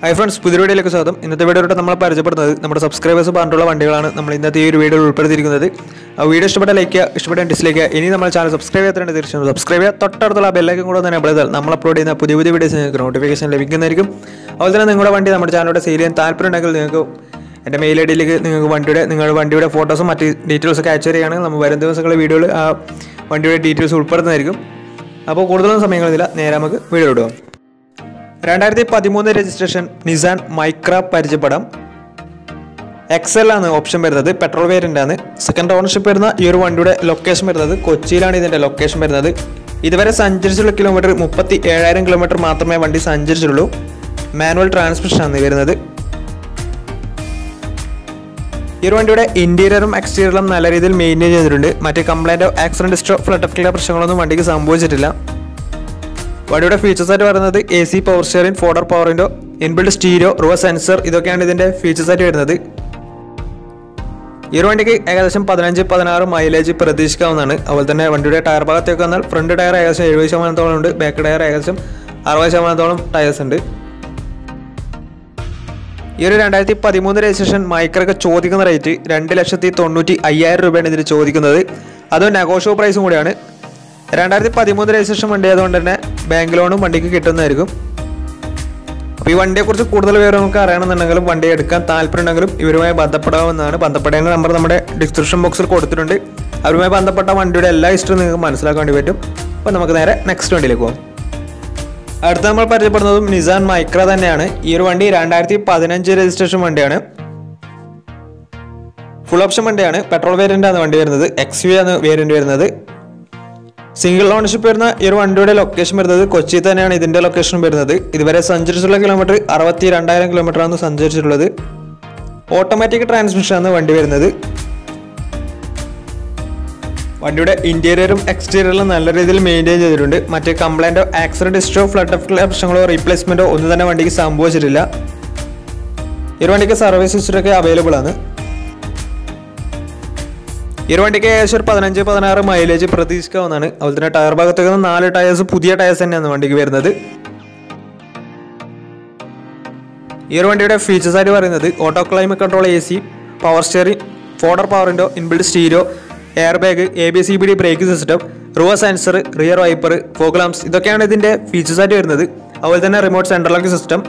hi friends പുതിയ വീഡിയോയിലേക്ക് സ്വാഗതം ഇന്നത്തെ വീഡിയോയിലൂടെ നമ്മൾ പരിചയപ്പെടുന്നത് നമ്മുടെ സബ്സ്ക്രൈബേഴ്സ് പറഞ്ഞിട്ടുള്ള വണ്ടികളാണ് നമ്മൾ ഇന്നത്തെ ഈ ഒരു വീഡിയോയിൽ ഉൾപ്പെടുത്തിയിരിക്കുന്നത് ആ വീഡിയോ ഇഷ്ടപ്പെട്ട ലൈക്ക് ചെയ്യുക ഇഷ്ടപ്പെട്ട ഡിസ്ലൈക്ക് ചെയ്യുക ഇനി നമ്മൾ ചാനൽ സബ്സ്ക്രൈബ് ചെയ്യാത്തതുകൊണ്ട് തീർച്ചയായും സബ്സ്ക്രൈബ് ചെയ്യുക തൊട്ടടുത്തുള്ള ബെല്ലൈക്കും കൂടെ തന്നെ അപ്ലൈ ചെയ്താൽ നമ്മൾ അപ്ലോഡ് ചെയ്യുന്ന പുതിയ പുതിയ വീഡിയോസ് നിങ്ങൾക്ക് നോട്ടിഫിക്കേഷൻ ലഭിക്കുന്നതായിരിക്കും അതുപോലെ തന്നെ നിങ്ങളുടെ വണ്ടി നമ്മുടെ ചാനലിലൂടെ സെയിൽ ചെയ്യാൻ താല്പര്യമുണ്ടെങ്കിൽ നിങ്ങൾക്ക് എൻ്റെ മെയിൽ ഐ ഡിയിലേക്ക് നിങ്ങൾക്ക് വണ്ടിയുടെ നിങ്ങളുടെ വണ്ടിയുടെ ഫോട്ടോസും മറ്റ് ഡീറ്റെയിൽസ് ഒക്കെ അയച്ചു തരികയാണെങ്കിൽ നമ്മൾ വരും ദിവസങ്ങളിലെ വീഡിയോയിൽ ആ വണ്ടിയുടെ ഡീറ്റെയിൽസ് ഉൾപ്പെടുന്നതായിരിക്കും അപ്പോൾ കൂടുതലൊന്നും സമയങ്ങളില്ല നേരെ നമുക്ക് വീഡിയോ ഇടുക രണ്ടായിരത്തി പതിമൂന്ന് രജിസ്ട്രേഷൻ നിസാൻ മൈക്ര പരിചയപ്പെടാം എക്സൽ ആണ് ഓപ്ഷൻ വരുന്നത് പെട്രോൾ വേരിയൻ്റ് ആണ് സെക്കൻഡ് ഓണർഷിപ്പ് വരുന്ന ഈ ഒരു വണ്ടിയുടെ ലൊക്കേഷൻ വരുന്നത് കൊച്ചിയിലാണ് ഇതിൻ്റെ ലൊക്കേഷൻ വരുന്നത് ഇതുവരെ സഞ്ചരിച്ചുള്ള കിലോമീറ്റർ മുപ്പത്തി ഏഴായിരം കിലോമീറ്റർ മാത്രമേ വണ്ടി സഞ്ചരിച്ചുള്ളൂ മാനുവൽ ട്രാൻസ്മിഷൻ ആണ് വരുന്നത് ഈ ഒരു വണ്ടിയുടെ ഇന്റീരിയറും എക്സ്റ്റീരിയറും നല്ല രീതിയിൽ മെയിൻറ്റെയിൻ ചെയ്തിട്ടുണ്ട് മറ്റ് കംപ്ലൈൻറ്റോ ആക്സിഡന്റ് ഹിസ്റ്റോ ഫ്ലഡ് ഓഫ് പ്രശ്നങ്ങളൊന്നും വണ്ടിക്ക് സംഭവിച്ചിട്ടില്ല വണ്ടിയുടെ ഫീച്ചേഴ്സ് ആയിട്ട് പറയുന്നത് A C power steering four door പവറിൻ്റെ ഇൻബിൽഡ് സ്റ്റീരിയോ റൂവ സെൻസർ ഇതൊക്കെയാണ് ഇതിൻ്റെ ഫീച്ചേഴ്സ് ആയിട്ട് വരുന്നത് ഈ ഒരു വണ്ടിക്ക് ഏകദേശം പതിനഞ്ച് പതിനാറ് മൈലേജ് പ്രതീക്ഷിക്കാവുന്നതാണ് അതുപോലെ തന്നെ വണ്ടിയുടെ ടയർ ഭാഗത്തേക്ക് വന്നാൽ ഫ്രണ്ട് ടയർ ഏകദേശം എഴുപത് ശതമാനത്തോളം ഉണ്ട് ബാക്ക് ടയർ ഏകദേശം അറുപത് ശതമാനത്തോളം ടയേഴ്സ് ഉണ്ട് ഈ ഒരു രണ്ടായിരത്തി പതിമൂന്ന് രജിസ്ട്രേഷൻ മൈക്രൊക്കെ ചോദിക്കുന്ന റേറ്റ് രണ്ട് ലക്ഷത്തി തൊണ്ണൂറ്റി അയ്യായിരം രൂപയാണ് ഇതിന് ചോദിക്കുന്നത് അത് നെഗോഷ്യോ പ്രൈസും കൂടിയാണ് രണ്ടായിരത്തി പതിമൂന്ന് രജിസ്ട്രേഷൻ വണ്ടി ആയതുകൊണ്ട് തന്നെ ബാങ്ക് ലോണും വണ്ടിക്ക് കിട്ടുന്നതായിരിക്കും അപ്പോൾ ഈ വണ്ടിയെക്കുറിച്ച് കൂടുതൽ വിവരം നമുക്ക് അറിയണമെന്നുണ്ടെങ്കിലും വണ്ടി എടുക്കാൻ താല്പര്യമുണ്ടെങ്കിലും ഇവരുമായി ബന്ധപ്പെടാവുന്നതാണ് ബന്ധപ്പെടേണ്ട നമ്പർ നമ്മുടെ ഡിസ്ക്രിപ്ഷൻ ബോക്സിൽ കൊടുത്തിട്ടുണ്ട് അവരുമായി ബന്ധപ്പെട്ട വണ്ടിയുടെ എല്ലാ ഹിസ്റ്ററും നിങ്ങൾക്ക് മനസ്സിലാക്കാൻ വേണ്ടി പറ്റും അപ്പോൾ നമുക്ക് നേരെ നെക്സ്റ്റ് വണ്ടിയിലേക്ക് പോകാം അടുത്ത നമ്മൾ പരിചയപ്പെടുന്നതും നിസാൻ മൈക്ര തന്നെയാണ് ഈ ഒരു വണ്ടി രണ്ടായിരത്തി പതിനഞ്ച് രജിസ്ട്രേഷൻ വണ്ടിയാണ് ഫുൾ ഓപ്ഷൻ വണ്ടിയാണ് പെട്രോൾ വേരിയൻ്റ് ആണ് വണ്ടി വരുന്നത് എക്സ് വി ആണ് വേരിയൻ്റ് വരുന്നത് സിംഗിൾ ഓണർഷിപ്പ് വരുന്ന ഈ ഒരു വണ്ടിയുടെ ലൊക്കേഷൻ വരുന്നത് കൊച്ചി തന്നെയാണ് ഇതിന്റെ ലൊക്കേഷൻ വരുന്നത് ഇതുവരെ സഞ്ചരിച്ചിട്ടുള്ള കിലോമീറ്റർ അറുപത്തി രണ്ടായിരം കിലോമീറ്റർ ആണ് സഞ്ചരിച്ചിട്ടുള്ളത് ഓട്ടോമാറ്റിക് ട്രാൻസ്മിഷൻ ആണ് വണ്ടി വരുന്നത് വണ്ടിയുടെ ഇന്റീരിയറും എക്സ്റ്റീരിയറും നല്ല രീതിയിൽ മെയിൻറ്റെയിൻ ചെയ്തിട്ടുണ്ട് മറ്റ് കംപ്ലൈൻറ്റോ ആക്സിഡന്റ് ഹിസ്റ്ററോ ഫ്ലഡ് ഓഫ് പ്രശ്നങ്ങളോ റീപ്ലേസ്മെന്റോ ഒന്നും തന്നെ വണ്ടിക്ക് സംഭവിച്ചിട്ടില്ല ഈ ഒരു വണ്ടിക്ക് സർവീസ് ഹിസ്റ്ററൊക്കെ അവൈലബിൾ ആണ് ഈ ഒരു വണ്ടിക്ക് ഏകദേശം ഒരു പതിനഞ്ച് പതിനാറ് മൈലേജ് പ്രതീക്ഷിക്കാവുന്നതാണ് അതുപോലെ തന്നെ ടയർ ഭാഗത്തേക്ക് നാല് ടയേഴ്സ് പുതിയ ടയേഴ്സ് തന്നെയാണ് വണ്ടിക്ക് വരുന്നത് ഈ ഒരു വണ്ടിയുടെ ഫീച്ചേഴ്സ് ആയിട്ട് പറയുന്നത് auto climate control A C power steering four door പവറിൻ്റെ inbuilt stereo air bag A B C B D brake system rear sensor rear wiper fog lamps ഇതൊക്കെയാണ് ഇതിൻ്റെ ഫീച്ചേഴ്സ് ആയിട്ട് വരുന്നത് അതുപോലെ തന്നെ റിമോട്ട് സെൻട്രൽ ലോക്ക് സിസ്റ്റം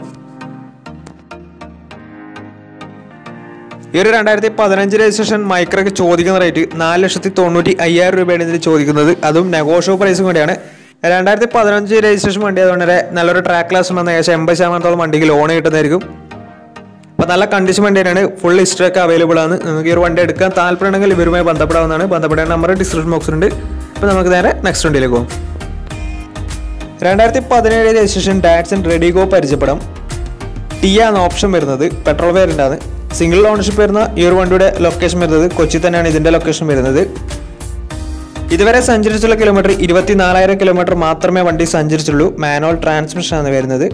ഈ ഒരു രണ്ടായിരത്തി പതിനഞ്ച് രജിസ്ട്രേഷൻ മൈക്രോക്ക് ചോദിക്കുന്ന റേറ്റ് നാല് ലക്ഷത്തി തൊണ്ണൂറ്റി അയ്യായിരം രൂപയാണ് ഇതിന് ചോദിക്കുന്നത് അതും നെഗോഷ്യോ പ്രൈസും കൂടിയാണ് രണ്ടായിരത്തി പതിനഞ്ച് രജിസ്ട്രേഷൻ വണ്ടി ആയതുകൊണ്ട് തന്നെ നല്ലൊരു ട്രാക്ക് ക്ലാസ് ഉണ്ടെന്ന് ഏകദേശം എൺപത് ശതമാനത്തോളം വണ്ടിക്ക് ലോൺ കിട്ടുന്നതായിരിക്കും അപ്പോൾ നല്ല കണ്ടീഷൻ വണ്ടി തന്നെയാണ് ഫുൾ ഹിസ്റ്ററി ഒക്കെ അവൈലബിൾ ആണ് നിങ്ങൾക്ക് ഈ ഒരു വണ്ടി എടുക്കാൻ താല്പര്യമുണ്ടെങ്കിൽ ഇവരുമായി ബന്ധപ്പെടാവുന്നതാണ് ബന്ധപ്പെടേണ്ട നമ്പർ ഡിസ്ക്രിപ്ഷൻ ബോക്സിലുണ്ട് അപ്പോൾ നമുക്ക് നേരെ നെക്സ്റ്റ് വണ്ടിയിലേക്ക് പോകും രണ്ടായിരത്തി പതിനേഴ് രജിസ്ട്രേഷൻ ഡാറ്റ്സൺ റെഡിഗോ പരിചയപ്പെടാം ടി ആണ് ഓപ്ഷൻ വരുന്നത് പെട്രോൾ വേരിയൻ്റ് ആണ് സിംഗിൾ ഓണർഷിപ്പ് വരുന്ന ഈ ഒരു വണ്ടിയുടെ ലൊക്കേഷൻ വരുന്നത് കൊച്ചി തന്നെയാണ് ഇതിന്റെ ലൊക്കേഷൻ വരുന്നത് ഇതുവരെ സഞ്ചരിച്ചുള്ള കിലോമീറ്റർ ഇരുപത്തിനാലായിരം കിലോമീറ്റർ മാത്രമേ വണ്ടി സഞ്ചരിച്ചുള്ളൂ മാനുവൽ ട്രാൻസ്മിഷൻ ആണ് വരുന്നത്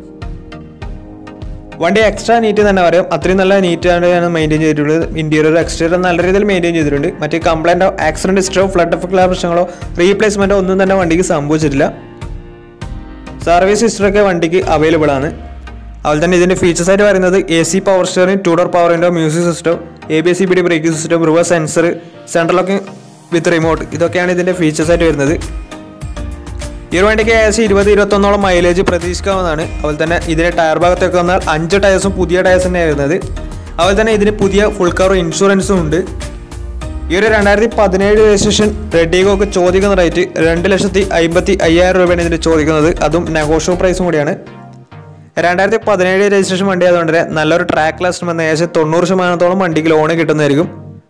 വണ്ടി എക്സ്ട്രാ നീറ്റ് തന്നെ പറയാം അത്രയും നല്ല നീറ്റ് ആണ് മെയിൻറ്റെയിൻ ചെയ്തിട്ടുള്ളത് ഇന്റീരിയർ എക്സ്റ്റീരിയർ നല്ല രീതിയിൽ മെയിൻറ്റെയിൻ ചെയ്തിട്ടുണ്ട് മറ്റേ കംപ്ലൈൻറ്റോ ആക്സിഡന്റ് ഹിസ്റ്ററോ ഫ്ലഡ് എഫക്ട് പ്രശ്നങ്ങളോ റീപ്ലേസ്മെന്റോ ഒന്നും തന്നെ വണ്ടിക്ക് സംഭവിച്ചിട്ടില്ല സർവീസ് ഹിസ്റ്ററൊക്കെ വണ്ടിക്ക് അവൈലബിൾ ആണ് അതുപോലെ തന്നെ ഇതിന്റെ ഫീച്ചേഴ്സ് ആയിട്ട് പറയുന്നത് A C power steering two door power window music system A B C B D braking system reverse sensor central locking with remote ഇതൊക്കെയാണ് ഇതിന്റെ ഫീച്ചേഴ്സ് ആയിട്ട് വരുന്നത് ഈ ഒരു വണ്ടിക്ക് ഏകദേശം ഇരുപത് ഇരുപത്തൊന്നോളം മൈലേജ് പ്രതീക്ഷിക്കാവുന്നതാണ് അതുപോലെ തന്നെ ഇതിന്റെ ടയർ ഭാഗത്തേക്ക് വന്നാൽ അഞ്ച് ടയേഴ്സും പുതിയ ടയേഴ്സ് തന്നെയാണ് വരുന്നത് അതുപോലെ തന്നെ ഇതിന് പുതിയ ഫുൾ കവർ ഇൻഷുറൻസും ഉണ്ട് ഈ ഒരു രണ്ടായിരത്തി പതിനേഴ് രജിസ്ട്രേഷൻ റെഡിഗോക്ക് ചോദിക്കുന്ന റേറ്റ് രണ്ട് ലക്ഷത്തി അമ്പത്തി അയ്യായിരം രൂപയാണ് ഇതിന് ചോദിക്കുന്നത് അതും നെഗോഷ്യോ പ്രൈസും കൂടിയാണ് രണ്ടായിരത്തി പതിനേഴ് രജിസ്ട്രേഷൻ വണ്ടി ആയതുകൊണ്ട് തന്നെ നല്ലൊരു ട്രാക്ക് ലാസ്റ്റ് വന്ന ഏകദേശം തൊണ്ണൂറ് ശതമാനത്തോളം വണ്ടിക്ക് ലോണ് കിട്ടുന്നതായിരിക്കും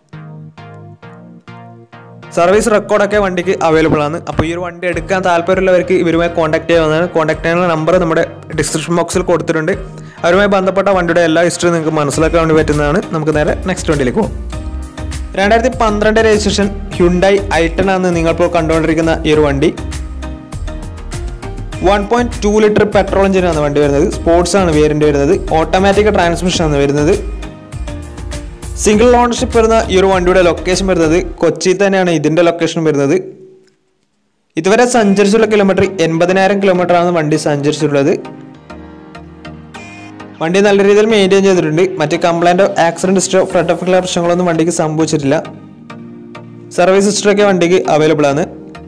സർവീസ് റെക്കോർഡൊക്കെ വണ്ടിക്ക് അവൈലബിൾ ആണ് അപ്പോൾ ഈ ഒരു വണ്ടി എടുക്കാൻ താല്പര്യമുള്ളവർക്ക് ഇവരുമായി കോൺടാക്ട് ചെയ്യാവുന്നതാണ് കോൺടാക്ട് ചെയ്യാനുള്ള നമ്പർ നമ്മുടെ ഡിസ്ക്രിപ്ഷൻ ബോക്സിൽ കൊടുത്തിട്ടുണ്ട് അവരുമായി ബന്ധപ്പെട്ട വണ്ടിയുടെ എല്ലാ ഹിസ്റ്ററി നിങ്ങൾക്ക് മനസ്സിലാക്കാൻ വേണ്ടി പറ്റുന്നതാണ് നമുക്ക് നേരെ നെക്സ്റ്റ് വണ്ടിയിലേക്ക് പോകും രണ്ടായിരത്തി പന്ത്രണ്ട് രജിസ്ട്രേഷൻ ഹ്യുണ്ടായി ഐട്ടൺ ആണ് നിങ്ങളിപ്പോൾ കണ്ടുകൊണ്ടിരിക്കുന്ന ഈ ഒരു വണ്ടി one point two litre petrol എഞ്ചിനാണ് വണ്ടി വരുന്നത് സ്പോർട്സ് ആണ് വേരിയന്റ് വരുന്നത് ഓട്ടോമാറ്റിക് ട്രാൻസ്മിഷൻ ആണ് വരുന്നത് സിംഗിൾ ഓണർഷിപ്പ് വരുന്ന ഈ ഒരു വണ്ടിയുടെ ലൊക്കേഷൻ വരുന്നത് കൊച്ചി തന്നെയാണ് ഇതിന്റെ ലൊക്കേഷൻ വരുന്നത് ഇതുവരെ സഞ്ചരിച്ചുള്ള കിലോമീറ്റർ എൺപതിനായിരം കിലോമീറ്റർ ആണ് വണ്ടി സഞ്ചരിച്ചിട്ടുള്ളത് വണ്ടി നല്ല രീതിയിൽ മെയിൻറ്റെയിൻ ചെയ്തിട്ടുണ്ട് മറ്റ് കംപ്ലൈൻറ്റോ ആക്സിഡൻറ്റ് ഹിസ്റ്ററോ ഫ്രണ്ട് ഓഫ് പ്രശ്നങ്ങളൊന്നും വണ്ടിക്ക് സംഭവിച്ചിട്ടില്ല സർവീസ് ഹിസ്റ്ററൊക്കെ വണ്ടിക്ക് അവൈലബിൾ ആണ്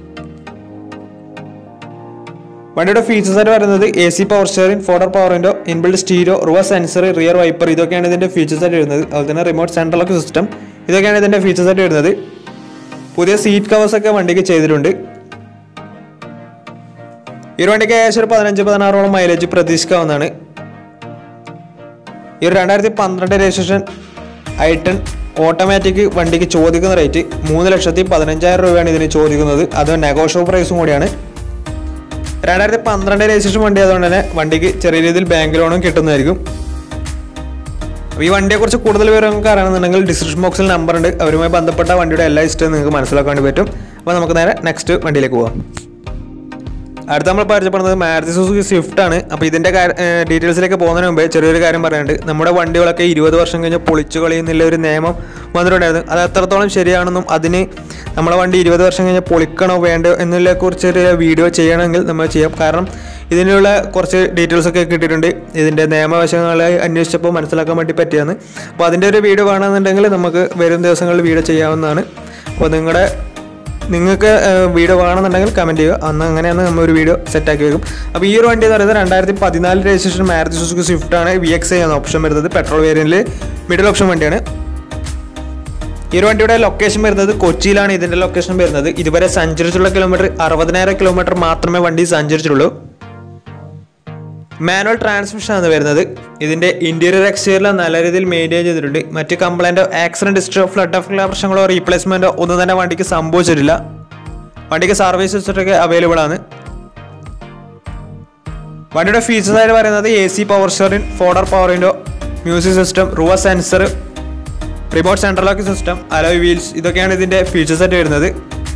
വണ്ടിയുടെ ഫീച്ചേഴ്സ് ആയിട്ട് വരുന്നത് A C power steering four door power window inbuilt stereo reverse sensor rear wiper ഇതൊക്കെയാണ് ഇതിന്റെ ഫീച്ചേഴ്സ് ആയിട്ട് വരുന്നത് അതുപോലെ തന്നെ റിമോട്ട് സെൻട്രൽ ലോക്ക് സിസ്റ്റം ഇതൊക്കെയാണ് ഇതിന്റെ ഫീച്ചേഴ്സ് ആയിട്ട് വരുന്നത് പുതിയ സീറ്റ് കവേഴ്സ് ഒക്കെ വണ്ടിക്ക് ചെയ്തിട്ടുണ്ട് ഈ ഒരു വണ്ടിക്ക് ഏകദേശം ഒരു പതിനഞ്ച് പതിനാറോളം മൈലേജ് പ്രതീക്ഷിക്കാവുന്നതാണ് ഈ ഒരു രണ്ടായിരത്തി പന്ത്രണ്ട് രജിസ്ട്രേഷൻ ഐട്ടൺ ഓട്ടോമാറ്റിക് വണ്ടിക്ക് ചോദിക്കുന്ന റേറ്റ് മൂന്ന് ലക്ഷത്തി പതിനഞ്ചായിരം രൂപയാണ് ഇതിന് ചോദിക്കുന്നത് അത് നെഗോഷ്യബിൾ പ്രൈസും കൂടിയാണ് രണ്ടായിരത്തി പന്ത്രണ്ട് രജിസ്ട്രേഷൻ വണ്ടി ആയതുകൊണ്ട് തന്നെ വണ്ടിക്ക് ചെറിയ രീതിയിൽ ബാങ്ക് ലോണും കിട്ടുന്നതായിരിക്കും അപ്പോൾ ഈ വണ്ടിയെക്കുറിച്ച് കൂടുതൽ വിവരങ്ങൾക്ക് അറിയണമെന്നുണ്ടെങ്കിൽ ഡിസ്ക്രിപ്ഷൻ ബോക്സിൽ നമ്പർ ഉണ്ട് അവരുമായി ബന്ധപ്പെട്ട വണ്ടിയുടെ എല്ലാ ഇഷ്ടവും നിങ്ങൾക്ക് മനസ്സിലാക്കാൻ വേണ്ടി പറ്റും അപ്പോൾ നമുക്ക് നേരെ നെക്സ്റ്റ് വണ്ടിയിലേക്ക് പോകാം അടുത്ത നമ്മൾ പരിചയപ്പെടുന്നത് മാരുതി സുസുക്കി സ്വിഫ്റ്റ് ആണ് അപ്പോൾ ഇതിൻ്റെ ഡീറ്റെയിൽസിലേക്ക് പോകുന്നതിന് മുമ്പേ ചെറിയൊരു കാര്യം പറയാനുണ്ട് നമ്മുടെ വണ്ടികളൊക്കെ ഇരുപത് വർഷം കഴിഞ്ഞ് പൊളിച്ചു കളയുന്നില്ല ഒരു നിയമം വന്നിട്ടുണ്ടായിരുന്നു അത് എത്രത്തോളം ശരിയാണെന്നും അതിന് നമ്മളെ വണ്ടി ഇരുപത് വർഷം കഴിഞ്ഞ് പൊളിക്കണോ വേണ്ടോ എന്നതിനെ കുറിച്ച് ഒരു വീഡിയോ ചെയ്യണമെങ്കിൽ നമ്മൾ ചെയ്യാം കാരണം ഇതിനുള്ള കുറച്ച് ഡീറ്റെയിൽസ് ഒക്കെ കിട്ടിയിട്ടുണ്ട് ഇതിൻ്റെ നിയമവശങ്ങളെ അന്വേഷിച്ചപ്പോൾ മനസ്സിലാക്കാൻ വേണ്ടി പറ്റിയാണ് അപ്പോൾ അതിൻ്റെ ഒരു വീഡിയോ വേണമെന്നുണ്ടെങ്കിൽ നമുക്ക് വരും ദിവസങ്ങളിൽ വീഡിയോ ചെയ്യാവുന്നതാണ് അപ്പോൾ നിങ്ങളുടെ നിങ്ങൾക്ക് വീഡിയോ വേണമെന്നുണ്ടെങ്കിൽ കമൻറ്റ് ചെയ്യുക അന്ന് അങ്ങനെയാണ് നമ്മൾ ഒരു വീഡിയോ സെറ്റാക്കി വെക്കും അപ്പോൾ ഈ ഒരു വണ്ടി എന്ന് പറയുന്നത് രണ്ടായിരത്തി പതിനാല് രജിസ്ട്രേഷൻ മാരുതി സുസുക്കി സ്വിഫ്റ്റ് ആണ് വി എക്സ് ഐ എന്ന ഓപ്ഷൻ വരുന്നത് പെട്രോൾ വേരിയൻറ്റിൽ മിഡിൽ ഓപ്ഷൻ വണ്ടിയാണ് ഈ ഒരു വണ്ടിയുടെ ലൊക്കേഷൻ വരുന്നത് കൊച്ചിയിലാണ് ഇതിൻ്റെ ലൊക്കേഷൻ വരുന്നത് ഇതുവരെ സഞ്ചരിച്ചുള്ള കിലോമീറ്റർ അറുപതിനായിരം കിലോമീറ്റർ മാത്രമേ വണ്ടി സഞ്ചരിച്ചിട്ടുള്ളൂ മാനുവൽ ട്രാൻസ്മിഷൻ ആണ് വരുന്നത് ഇതിന്റെ ഇന്റീരിയർ എക്സ്റ്റീരിയർ നല്ല രീതിയിൽ മെയിൻറ്റെയിൻ ചെയ്തിട്ടുണ്ട് മറ്റ് കംപ്ലൈൻറ്റോ ആക്സിഡന്റ് ഹിസ്റ്ററോ ഫ്ലഡ് ഓഫ് പ്രശ്നങ്ങളോ റീപ്ലേസ്മെന്റോ ഒന്നും തന്നെ വണ്ടിക്ക് സംഭവിച്ചിട്ടില്ല വണ്ടിക്ക് സർവീസ് ഹിസ്റ്ററൊക്കെ അവൈലബിൾ ആണ് വണ്ടിയുടെ ഫീച്ചേഴ്സ് ആയിട്ട് പറയുന്നത് A C power steering four door power window music system rear sensor remote central lock system alloy wheels ഇതൊക്കെയാണ് ഇതിന്റെ ഫീച്ചേഴ്സ് ആയിട്ട് വരുന്നത്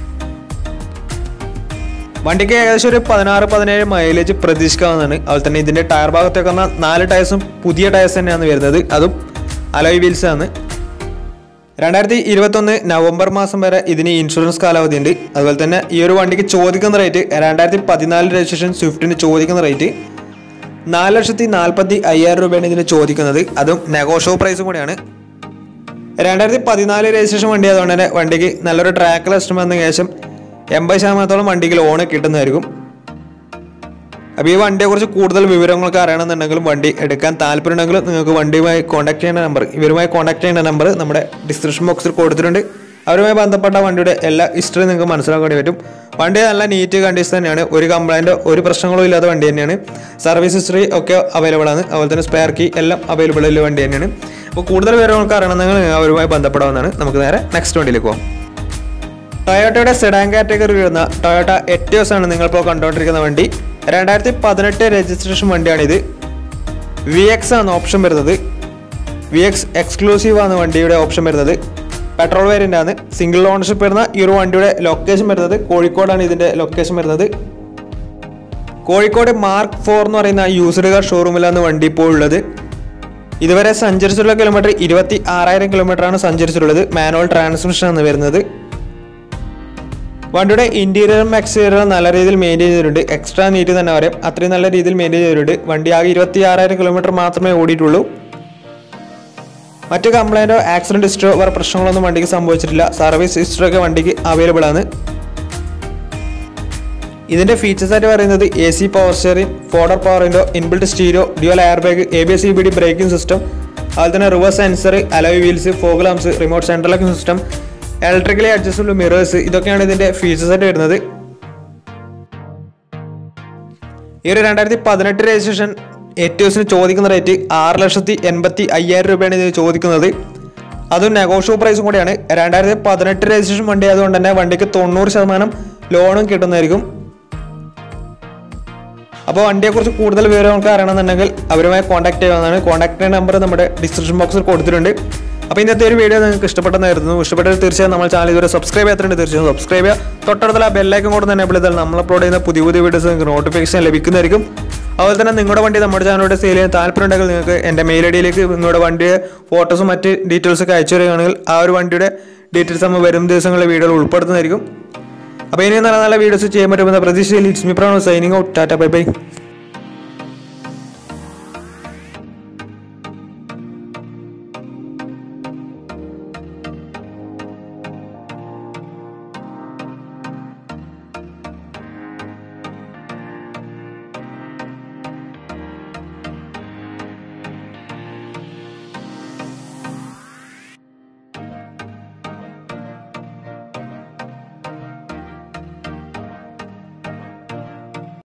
വണ്ടിക്ക് ഏകദേശം ഒരു പതിനാറ് പതിനേഴ് മൈലേജ് പ്രതീക്ഷിക്കാവുന്നതാണ് അതുപോലെ തന്നെ ഇതിന്റെ ടയർ ഭാഗത്തേക്ക് വന്ന നാല് ടയർസും പുതിയ ടയർസ് തന്നെയാണ് വരുന്നത് അതും അലോയ് വീൽസ് ആണ് രണ്ടായിരത്തി ഇരുപത്തൊന്ന് നവംബർ മാസം വരെ ഇതിന് ഇൻഷുറൻസ് കാലാവധി ഉണ്ട് അതുപോലെ തന്നെ ഈ ഒരു വണ്ടിക്ക് ചോദിക്കുന്ന റേറ്റ് രണ്ടായിരത്തി പതിനാല് രജിസ്ട്രേഷൻ സ്വിഫ്റ്റിന് ചോദിക്കുന്ന റേറ്റ് നാല് ലക്ഷത്തി നാൽപ്പത്തി അയ്യായിരം രൂപയാണ് ഇതിന് ചോദിക്കുന്നത് അതും നെഗോഷോ പ്രൈസും കൂടിയാണ് രണ്ടായിരത്തി പതിനാല് രജിസ്ട്രേഷൻ വണ്ടി ആയതുകൊണ്ട് തന്നെ വണ്ടിക്ക് നല്ലൊരു ട്രാക്ക് ലിസ്റ്റ് വന്ന ശേഷം എൺപത് ശതമാനത്തോളം വണ്ടിക്ക് ലോണ് കിട്ടുന്നതായിരിക്കും അപ്പോൾ ഈ വണ്ടിയെക്കുറിച്ച് കൂടുതൽ വിവരങ്ങളൊക്കെ അറിയണമെന്നുണ്ടെങ്കിലും വണ്ടി എടുക്കാൻ താല്പര്യമുണ്ടെങ്കിലും നിങ്ങൾക്ക് വണ്ടിയുമായി കോൺടാക്ട് ചെയ്യേണ്ട നമ്പർ ഇവരുമായി കോൺടാക്ട് ചെയ്യേണ്ട നമ്പർ നമ്മുടെ ഡിസ്ക്രിപ്ഷൻ ബോക്സിൽ കൊടുത്തിട്ടുണ്ട് അവരുമായി ബന്ധപ്പെട്ട വണ്ടിയുടെ എല്ലാ ഹിസ്റ്ററി നിങ്ങൾക്ക് മനസ്സിലാക്കാൻ വേണ്ടി പറ്റും വണ്ടി നല്ല നീറ്റ് കണ്ടീഷൻ തന്നെയാണ് ഒരു കംപ്ലൈൻറ്റോ ഒരു പ്രശ്നങ്ങളോ ഇല്ലാത്ത വണ്ടി തന്നെയാണ് സർവീസ് ഹിസ്റ്ററി ഒക്കെ അവൈലബിൾ ആണ് അതുപോലെ തന്നെ സ്പെയർ കീ എല്ലാം അവൈലബിൾ ഉള്ള വണ്ടി തന്നെയാണ് അപ്പോൾ കൂടുതൽ വിവരങ്ങൾക്ക് അറിയണമെങ്കിൽ നിങ്ങൾ അവരുമായി ബന്ധപ്പെടാവുന്നതാണ് നമുക്ക് നേരെ നെക്സ്റ്റ് വണ്ടിയിലേക്ക് പോകാം ടൊയോട്ടയുടെ സെഡാൻ കാറ്റഗറി വരുന്ന ടൊയോട്ട എറ്റിയോസ് ആണ് നിങ്ങളിപ്പോൾ കണ്ടുകൊണ്ടിരിക്കുന്ന വണ്ടി രണ്ടായിരത്തി പതിനെട്ട് രജിസ്ട്രേഷൻ വണ്ടിയാണിത് വി എക്സ് ആണ് ഓപ്ഷൻ വരുന്നത് വി എക്സ് എക്സ്ക്ലൂസീവ് ആണ് വണ്ടിയുടെ ഓപ്ഷൻ വരുന്നത് പെട്രോൾ വേരിയൻ്റ് ആണ് സിംഗിൾ ഓണർഷിപ്പ് വരുന്ന ഈ ഒരു വണ്ടിയുടെ ലൊക്കേഷൻ വരുന്നത് കോഴിക്കോടാണ് ഇതിൻ്റെ ലൊക്കേഷൻ വരുന്നത് കോഴിക്കോട് മാർക്ക് ഫോർ എന്ന് പറയുന്ന യൂസ്ഡ് കാർ ഷോറൂമിലാണ് വണ്ടി ഇപ്പോൾ ഉള്ളത് ഇതുവരെ സഞ്ചരിച്ചിട്ടുള്ള കിലോമീറ്റർ ഇരുപത്തി ആറായിരം കിലോമീറ്റർ ആണ് സഞ്ചരിച്ചിട്ടുള്ളത് മാനുവൽ ട്രാൻസ്മിഷൻ ആണ് വരുന്നത് വണ്ടിയുടെ ഇന്റീരിയറും എക്സ്റ്റീരിയറും നല്ല രീതിയിൽ മെയിൻറ്റെയിൻ ചെയ്തിട്ടുണ്ട് എക്സ്ട്രാ നീറ്റ് തന്നെ പറയാം അത്രയും നല്ല രീതിയിൽ മെയിൻറ്റെയിൻ ചെയ്തിട്ടുണ്ട് വണ്ടി ആകെ ഇരുപത്തി ആറായിരം കിലോമീറ്റർ മാത്രമേ ഓടിയിട്ടുള്ളൂ മറ്റ് കംപ്ലൈൻറ്റോ ആക്സിഡന്റ് ഹിസ്റ്ററോ വേറെ പ്രശ്നങ്ങളൊന്നും വണ്ടിക്ക് സംഭവിച്ചിട്ടില്ല സർവീസ് ഹിസ്റ്ററി ഒക്കെ വണ്ടിക്ക് അവൈലബിൾ ആണ് ഇതിന്റെ ഫീച്ചേഴ്സ് ആയിട്ട് പറയുന്നത് A C power steering four door power window inbuilt stereo dual air bag A B S E B D braking system അതുപോലെ തന്നെ reverse sensor alloy wheels fog lamps remote central locking system electrically adjustable mirrors ഇതൊക്കെയാണ് ഇതിന്റെ features ആയിട്ട് വരുന്നത് ഈ ഒരു രണ്ടായിരത്തി പതിനെട്ട് രജിസ്ട്രേഷൻ എറ്റിയോസിന് ചോദിക്കുന്ന റേറ്റ് ആറ് ലക്ഷത്തി എൺപത്തി അയ്യായിരം രൂപയാണ് ഇതിന് ചോദിക്കുന്നത് അതും നെഗോഷ്യബിൾ പ്രൈസും കൂടിയാണ് രണ്ടായിരത്തി പതിനെട്ട് രജിസ്ട്രേഷൻ വണ്ടി ആയതുകൊണ്ട് തന്നെ വണ്ടിക്ക് തൊണ്ണൂറ് ശതമാനം ലോണും കിട്ടുന്നതായിരിക്കും അപ്പോൾ വണ്ടിയെക്കുറിച്ച് കൂടുതൽ വിവരങ്ങൾക്ക് അറിയണമെന്നുണ്ടെങ്കിൽ അവരുമായി കോൺടാക്ട് ചെയ്യാവുന്നതാണ് കോൺടാക്ട് നമ്പർ നമ്മുടെ ഡിസ്ക്രിപ്ഷൻ ബോക്സിൽ കൊടുത്തിട്ടുണ്ട് അപ്പോൾ ഇന്നത്തെ ഒരു വീഡിയോ നിങ്ങൾക്ക് ഇഷ്ടപ്പെട്ടെന്നായിരുന്നു ഇഷ്ടപ്പെട്ടത് തീർച്ചയായും നമ്മൾ ചാനൽ ഇതുവരെ സബ്സ്ക്രൈബ് ചെയ്യാത്തുണ്ട് തീർച്ചയായും സബ്സ്ക്രൈബ് ചെയ്യുക തൊട്ടടുത്തുള്ള ബെല്ലൈക്കൻ കൂടെ തന്നെ എപ്പോൾ നമ്മൾ അപ്ലോഡ് ചെയ്യുന്ന പുതിയ പുതിയ വീഡിയോസ് നിങ്ങൾക്ക് നോട്ടിഫിക്കേഷൻ ലഭിക്കുന്നതായിരിക്കും അതുപോലെ തന്നെ നിങ്ങളുടെ വണ്ടി നമ്മുടെ ചാനലിലൂടെ സെയിൽ ചെയ്യാൻ താല്പര്യമുണ്ടെങ്കിൽ നിങ്ങൾക്ക് എൻ്റെ മെയിൽ ഐ ഡിയിലേക്ക് നിങ്ങളുടെ വണ്ടിയുടെ ഫോട്ടോസും മറ്റ് ഡീറ്റെയിൽസ് ഒക്കെ അയച്ചു തരികയാണെങ്കിൽ ആ ഒരു വണ്ടിയുടെ ഡീറ്റെയിൽസ് നമ്മൾ വരും ദിവസങ്ങളിലെ വീഡിയോയിൽ ഉൾപ്പെടുത്തുന്നതായിരിക്കും അപ്പോൾ ഇനി നല്ല നല്ല വീഡിയോസ് ചെയ്യാൻ പറ്റുമെന്ന പ്രതീക്ഷയിൽ it's me Prano signing out tata bye by